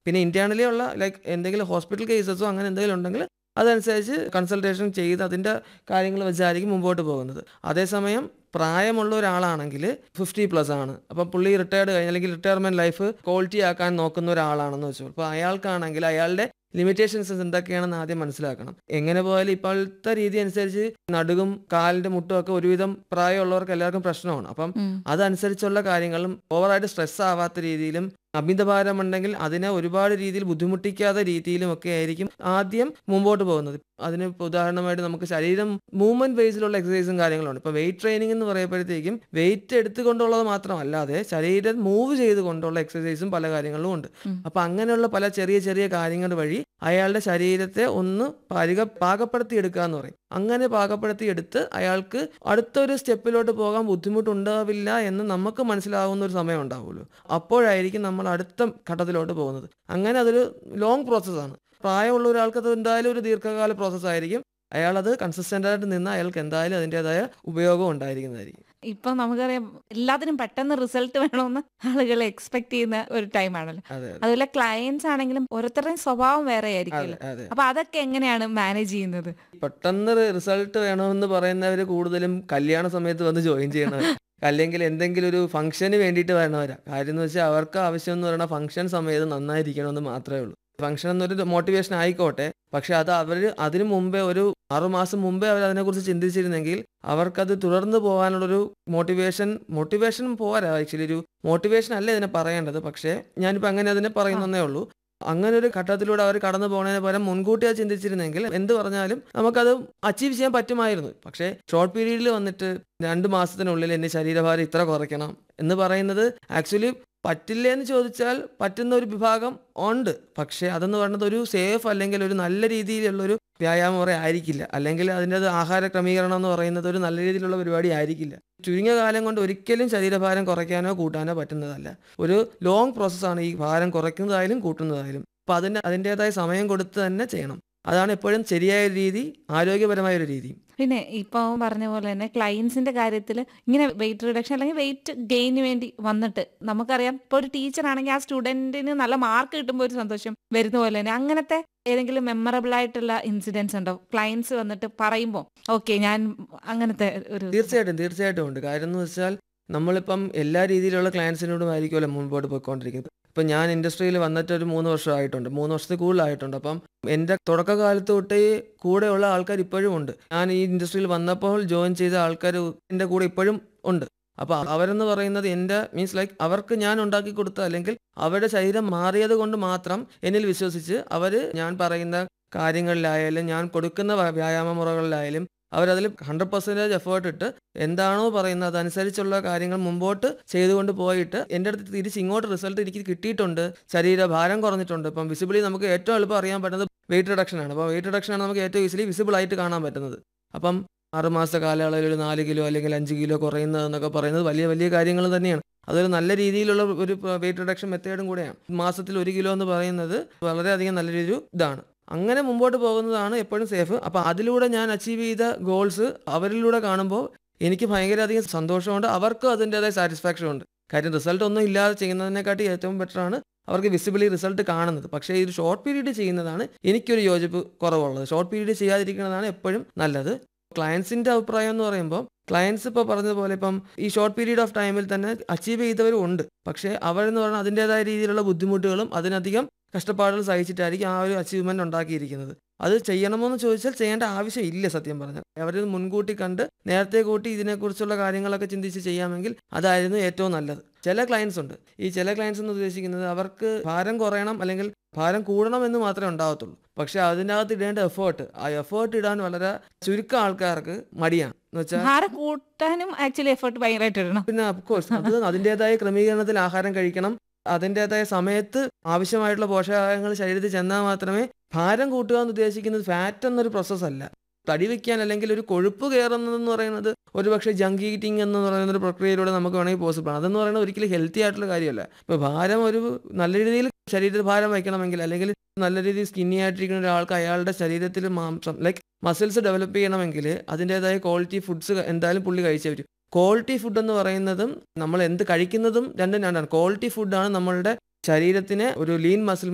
പിന്നെ ഇന്റേണലി ഉള്ള ലൈക്ക് എന്തെങ്കിലും ഹോസ്പിറ്റൽ കേസസോ അങ്ങനെ എന്തെങ്കിലും ഉണ്ടെങ്കിൽ അതനുസരിച്ച് കൺസൾട്ടേഷൻ ചെയ്ത് അതിൻ്റെ കാര്യങ്ങൾ വെച്ചായിരിക്കും മുമ്പോട്ട് പോകുന്നത് അതേസമയം പ്രായമുള്ള ഒരാളാണെങ്കിൽ ഫിഫ്റ്റി പ്ലസ് ആണ് അപ്പം പുള്ളി റിട്ടയർഡ് കഴിഞ്ഞ് അല്ലെങ്കിൽ റിട്ടയർമെന്റ് ലൈഫ് ക്വാളിറ്റി ആക്കാൻ നോക്കുന്ന ഒരാളാണെന്ന് വെച്ചു അപ്പോൾ അയാൾക്കാണെങ്കിൽ അയാളുടെ ലിമിറ്റേഷൻസ് എന്തൊക്കെയാണെന്ന് ആദ്യം മനസ്സിലാക്കണം എങ്ങനെ പോയാലും ഇപ്പോഴത്തെ രീതി അനുസരിച്ച് നടുകും കാലിന്റെ മുട്ടും ഒക്കെ ഒരുവിധം പ്രായമുള്ളവർക്ക് എല്ലാവർക്കും പ്രശ്നമാണ് അപ്പം ഉം. അതനുസരിച്ചുള്ള കാര്യങ്ങളും ഓവറായിട്ട് സ്ട്രെസ് ആവാത്ത രീതിയിലും അമിതഭാരം ഉണ്ടെങ്കിൽ അതിനെ ഒരുപാട് രീതിയിൽ ബുദ്ധിമുട്ടിക്കാത്ത രീതിയിലും ഒക്കെ ആയിരിക്കും ആദ്യം മുമ്പോട്ട് പോകുന്നത് അതിന് ഇപ്പൊ ഉദാഹരണമായിട്ട് നമുക്ക് ശരീരം മൂവ്മെന്റ് ബേസിലുള്ള എക്സസൈസും കാര്യങ്ങളുണ്ട് ഇപ്പൊ വെയിറ്റ് ട്രെയിനിങ് എന്ന് പറയുമ്പോഴത്തേക്കും വെയിറ്റ് എടുത്തുകൊണ്ടുള്ളത് മാത്രമല്ലാതെ ശരീരം മൂവ് ചെയ്തുകൊണ്ടുള്ള എക്സസൈസും പല കാര്യങ്ങളും ഉണ്ട് ഉം. അപ്പൊ അങ്ങനെയുള്ള പല ചെറിയ ചെറിയ കാര്യങ്ങൾ വഴി അയാളുടെ ശരീരത്തെ ഒന്ന് പാരിക പാകപ്പെടുത്തി എടുക്കുക എന്ന് പറയും അങ്ങനെ പാകപ്പെടുത്തി എടുത്ത് അയാൾക്ക് അടുത്തൊരു സ്റ്റെപ്പിലോട്ട് പോകാൻ ബുദ്ധിമുട്ടുണ്ടാവില്ല എന്ന് നമുക്ക് മനസ്സിലാവുന്ന ഒരു സമയം ഉണ്ടാവുമല്ലോ അപ്പോഴായിരിക്കും നമ്മൾ അടുത്ത ഘട്ടത്തിലോട്ട് പോകുന്നത് അങ്ങനെ അതൊരു ലോങ് പ്രോസസ്സാണ് പ്രായമുള്ള ഒരാൾക്ക് അത് എന്തായാലും ഒരു ദീർഘകാല പ്രോസസ്സ് ആയിരിക്കും അയാൾ അത് കൺസിസ്റ്റന്റ് ആയിട്ട് നിന്ന് അയാൾക്ക് എന്തായാലും അതിൻ്റെതായ ഉപയോഗം ഉണ്ടായിരിക്കുന്നതായിരിക്കും ഇപ്പൊ നമുക്കറിയാം എല്ലാത്തിനും പെട്ടെന്ന് റിസൾട്ട് വേണമെന്ന് ആളുകൾ എക്സ്പെക്ട് ചെയ്യുന്ന ഒരു ടൈമാണല്ലോ അതെ അതെ അതുപോലെ ക്ലയൻസ് ആണെങ്കിലും ഓരോരുത്തരുടെയും സ്വഭാവം വേറെ അതെ ആയിരിക്കുമല്ലോ അതെ അപ്പൊ അതൊക്കെ എങ്ങനെയാണ് മാനേജ് ചെയ്യുന്നത് പെട്ടെന്ന് റിസൾട്ട് വേണമെന്ന് പറയുന്നവർ കൂടുതലും കല്യാണ സമയത്ത് വന്ന് ജോയിൻ ചെയ്യണവർ അല്ലെങ്കിൽ എന്തെങ്കിലും ഒരു ഫംഗ്ഷന് വേണ്ടിയിട്ട് വരണവരാ കാര്യം എന്ന് വെച്ചാൽ അവർക്ക് ആവശ്യം എന്ന് പറയുന്ന ഫംഗ്ഷൻ സമയത്ത് നന്നായിരിക്കണമെന്ന് മാത്രമേ ഉള്ളൂ ഫംഗ്ഷൻ എന്നൊരു മോട്ടിവേഷൻ ആയിക്കോട്ടെ പക്ഷെ അത് അവർ അതിനു മുമ്പേ ഒരു ആറുമാസം മുമ്പേ അവർ അതിനെക്കുറിച്ച് ചിന്തിച്ചിരുന്നെങ്കിൽ അവർക്കത് തുടർന്ന് പോകാനുള്ളൊരു മോട്ടിവേഷൻ മോട്ടിവേഷൻ പോരാ ആക്ച്വലി ഒരു മോട്ടിവേഷൻ അല്ല ഇതിനെ പറയേണ്ടത് പക്ഷേ ഞാനിപ്പോൾ അങ്ങനെ അതിനെ പറയുന്നതേ ഉള്ളൂ അങ്ങനെ ഒരു ഘട്ടത്തിലൂടെ അവർ കടന്നു പോകുന്നതിന് പകരം മുൻകൂട്ടി അത് ചിന്തിച്ചിരുന്നെങ്കിൽ എന്ത് പറഞ്ഞാലും നമുക്കത് അച്ചീവ് ചെയ്യാൻ പറ്റുമായിരുന്നു പക്ഷേ ഷോർട്ട് പീരീഡിൽ വന്നിട്ട് രണ്ട് മാസത്തിനുള്ളിൽ എന്റെ ശരീരഭാരം ഇത്ര കുറയ്ക്കണം എന്ന് പറയുന്നത് ആക്ച്വലി പറ്റില്ല എന്ന് ചോദിച്ചാൽ പറ്റുന്ന ഒരു വിഭാഗം ഉണ്ട് പക്ഷേ അതെന്ന് പറയുന്നത് ഒരു സേഫ് അല്ലെങ്കിൽ ഒരു നല്ല രീതിയിലുള്ള ഒരു വ്യായാമം മുറ ആയിരിക്കില്ല അല്ലെങ്കിൽ അതിൻ്റെ അത് ആഹാര ക്രമീകരണം എന്ന് പറയുന്നത് ഒരു നല്ല രീതിയിലുള്ള പരിപാടി ആയിരിക്കില്ല ചുരുങ്ങിയ കാലം കൊണ്ട് ഒരിക്കലും ശരീരഭാരം കുറയ്ക്കാനോ കൂട്ടാനോ പറ്റുന്നതല്ല ഒരു ലോങ് പ്രോസസ്സാണ് ഈ ഭാരം കുറയ്ക്കുന്നതായാലും കൂട്ടുന്നതായാലും അപ്പോൾ അതിന് അതിൻ്റെതായ സമയം കൊടുത്ത് തന്നെ ചെയ്യണം അതാണ് എപ്പോഴും ശരിയായ ഒരു രീതി ആരോഗ്യപരമായ ഒരു രീതി പിന്നെ ഇപ്പൊ പറഞ്ഞ പോലെ തന്നെ ക്ലയൻസിന്റെ കാര്യത്തിൽ ഇങ്ങനെ വെയിറ്റ് റിഡക്ഷൻ അല്ലെങ്കിൽ വെയിറ്റ് ഗെയിന് വേണ്ടി വന്നിട്ട് നമുക്കറിയാം ഇപ്പൊ ഒരു ടീച്ചർ ആണെങ്കിൽ ആ സ്റ്റുഡന്റിന് നല്ല മാർക്ക് കിട്ടുമ്പോൾ ഒരു സന്തോഷം വരുന്ന പോലെ തന്നെ അങ്ങനത്തെ ഏതെങ്കിലും മെമ്മറബിൾ ആയിട്ടുള്ള ഇൻസിഡൻസ് ഉണ്ടോ ക്ലയൻസ് വന്നിട്ട് പറയുമ്പോൾ ഓക്കെ ഞാൻ അങ്ങനത്തെ ഒരു തീർച്ചയായിട്ടും തീർച്ചയായിട്ടും ഉണ്ട് കാര്യം എന്ന് വെച്ചാൽ നമ്മളിപ്പം എല്ലാ രീതിയിലുള്ള ക്ലയൻസിനോടും ആയിരിക്കുമല്ലോ മുൻപോട്ട് പോയിക്കൊണ്ടിരിക്കുന്നത് ഇപ്പം ഞാൻ ഇൻഡസ്ട്രിയിൽ വന്നിട്ട് ഒരു മൂന്ന് വർഷമായിട്ടുണ്ട് മൂന്ന് വർഷത്തിൽ കൂടുതലായിട്ടുണ്ട് അപ്പം എൻ്റെ തുടക്കകാലത്ത് തൊട്ടേ കൂടെയുള്ള ആൾക്കാർ ഇപ്പോഴും ഉണ്ട് ഞാൻ ഈ ഇൻഡസ്ട്രിയിൽ വന്നപ്പോൾ ജോയിൻ ചെയ്ത ആൾക്കാർ എൻ്റെ കൂടെ ഇപ്പോഴും ഉണ്ട് അപ്പോൾ അവരെന്ന് പറയുന്നത് എൻ്റെ മീൻസ് ലൈക്ക് അവർക്ക് ഞാൻ ഉണ്ടാക്കി കൊടുത്ത അല്ലെങ്കിൽ അവരുടെ ശരീരം മാറിയത് കൊണ്ട് മാത്രം എന്നിൽ വിശ്വസിച്ച് അവർ ഞാൻ പറയുന്ന കാര്യങ്ങളിലായാലും ഞാൻ കൊടുക്കുന്ന വ്യ- വ്യായാമ മുറകളിലായാലും അവരതിൽ ഹൺഡ്രഡ് പെർസെൻറ്റേജ് എഫേർട്ട് ഇട്ട് എന്താണോ പറയുന്നത് അതനുസരിച്ചുള്ള കാര്യങ്ങൾ മുമ്പോട്ട് ചെയ്തുകൊണ്ട് പോയിട്ട് എൻ്റെ അടുത്ത് തിരിച്ച് ഇങ്ങോട്ട് റിസൾട്ട് എനിക്ക് കിട്ടിയിട്ടുണ്ട് ശരീരഭാരം കുറഞ്ഞിട്ടുണ്ട് ഇപ്പം വിസിബിളി നമുക്ക് ഏറ്റവും എളുപ്പം അറിയാൻ പറ്റുന്നത് വെയിറ്റ് റിഡക്ഷൻ ആണ് അപ്പോൾ വെയിറ്റ് റിഡക്ഷൻ ആണ് നമുക്ക് ഏറ്റവും ഈസിലി വിസിബിൾ ആയിട്ട് കാണാൻ പറ്റുന്നത് അപ്പം ആറുമാസ കാലയളവിൽ ഒരു നാല് കിലോ അല്ലെങ്കിൽ അഞ്ച് കിലോ കുറയുന്നത് എന്നൊക്കെ പറയുന്നത് വലിയ വലിയ കാര്യങ്ങൾ തന്നെയാണ് അതൊരു നല്ല രീതിയിലുള്ള ഒരു വെയിറ്റ് റിഡക്ഷൻ മെത്തേഡും കൂടെയാണ് മാസത്തിൽ ഒരു കിലോ എന്ന് പറയുന്നത് വളരെയധികം നല്ല ഒരു ഇതാണ് അങ്ങനെ മുമ്പോട്ട് പോകുന്നതാണ് എപ്പോഴും സേഫ് അപ്പോൾ അതിലൂടെ ഞാൻ അച്ചീവ് ചെയ്ത ഗോൾസ് അവരിലൂടെ കാണുമ്പോൾ എനിക്ക് ഭയങ്കര അധികം സന്തോഷമുണ്ട് അവർക്കും അതിൻ്റെതായ സാറ്റിസ്ഫാക്ഷൻ ഉണ്ട് കാര്യം റിസൾട്ട് ഒന്നും ഇല്ലാതെ ചെയ്യുന്നതിനെക്കാട്ടി ഏറ്റവും ബെറ്ററാണ് അവർക്ക് വിസിബിളി റിസൾട്ട് കാണുന്നത് പക്ഷേ ഇത് ഷോർട്ട് പീരീഡ് ചെയ്യുന്നതാണ് എനിക്കൊരു യോജിപ്പ് കുറവുള്ളത് ഷോർട്ട് പീരീഡ് ചെയ്യാതിരിക്കുന്നതാണ് എപ്പോഴും നല്ലത് ക്ലയൻസിന്റെ അഭിപ്രായം എന്ന് പറയുമ്പോൾ ക്ലയൻസ് ഇപ്പോൾ പറഞ്ഞതുപോലെ ഇപ്പം ഈ ഷോർട്ട് പീരീഡ് ഓഫ് ടൈമിൽ തന്നെ അച്ചീവ് ചെയ്തവരും ഉണ്ട് പക്ഷേ അവരെന്ന് പറഞ്ഞാൽ അതിൻ്റെതായ രീതിയിലുള്ള ബുദ്ധിമുട്ടുകളും അതിനധികം കഷ്ടപ്പാടുകൾ സഹിച്ചിട്ടായിരിക്കും ആ ഒരു അച്ചീവ്മെന്റ് ഉണ്ടാക്കിയിരിക്കുന്നത് അത് ചെയ്യണമെന്ന് ചോദിച്ചാൽ ചെയ്യേണ്ട ആവശ്യമില്ല സത്യം പറഞ്ഞാൽ അവർ മുൻകൂട്ടി കണ്ട് നേരത്തെ കൂട്ടി ഇതിനെക്കുറിച്ചുള്ള കാര്യങ്ങളൊക്കെ ചിന്തിച്ച് ചെയ്യാമെങ്കിൽ അതായിരുന്നു ഏറ്റവും നല്ലത് ചില ക്ലയൻസ് ഉണ്ട് ഈ ചില ക്ലയൻസ് എന്ന് ഉദ്ദേശിക്കുന്നത് അവർക്ക് ഭാരം കുറയണം അല്ലെങ്കിൽ ഭാരം കൂടണം എന്ന് മാത്രമേ ഉണ്ടാകത്തുള്ളൂ പക്ഷെ അതിനകത്ത് ഇടേണ്ട എഫേർട്ട് ആ എഫേർട്ട് ഇടാൻ വളരെ ചുരുക്കം ആൾക്കാർക്ക് മടിയാണ് എന്ന് വെച്ചാൽ ഭാരം കൂട്ടാനും ആക്ച്വലി എഫേർട്ട് ഭയങ്കരമായിട്ട് ഇടണം പിന്നെ അഫ്കോഴ്സ് അത് അതിൻ്റെതായ ക്രമീകരണത്തിൽ ആഹാരം കഴിക്കണം അതിൻ്റെതായ സമയത്ത് ആവശ്യമായിട്ടുള്ള പോഷകാഹാരങ്ങൾ ശരീരത്തിൽ ചെന്നാൽ മാത്രമേ ഭാരം കൂട്ടുക എന്ന് ഉദ്ദേശിക്കുന്നത് ഫാറ്റ് എന്നൊരു പ്രോസസ്സ് അല്ല തടി വെക്കാൻ അല്ലെങ്കിൽ ഒരു കൊഴുപ്പ് കയറുന്നതെന്ന് പറയുന്നത് ഒരുപക്ഷെ ജങ്ക് ഈറ്റിംഗ് എന്ന് പറയുന്ന ഒരു പ്രക്രിയയിലൂടെ നമുക്ക് വേണമെങ്കിൽ പോസിബിൾ ആണ് അതെന്ന് പറയുന്നത് ഒരിക്കലും ഹെൽത്തി ആയിട്ടുള്ള കാര്യമല്ല ഇപ്പോൾ ഭാരം ഒരു നല്ല രീതിയിൽ ശരീരത്തിൽ ഭാരം വയ്ക്കണമെങ്കിൽ അല്ലെങ്കിൽ നല്ല രീതിയിൽ സ്കിന്നി ആയിട്ടിരിക്കുന്ന ഒരാൾക്ക് അയാളുടെ ശരീരത്തിൽ മാംസം ലൈക്ക് മസിൽസ് ഡെവലപ്പ് ചെയ്യണമെങ്കിൽ അതിൻ്റെതായ ക്വാളിറ്റി ഫുഡ്സ് എന്തായാലും പുള്ളി കഴിച്ചേ പറ്റും ക്വാളിറ്റി ഫുഡ് എന്ന് പറയുന്നതും നമ്മൾ എന്ത് കഴിക്കുന്നതും രണ്ടും രണ്ടാണ് ക്വാളിറ്റി ഫുഡാണ് നമ്മളുടെ ശരീരത്തിന് ഒരു ലീൻ മസിൽ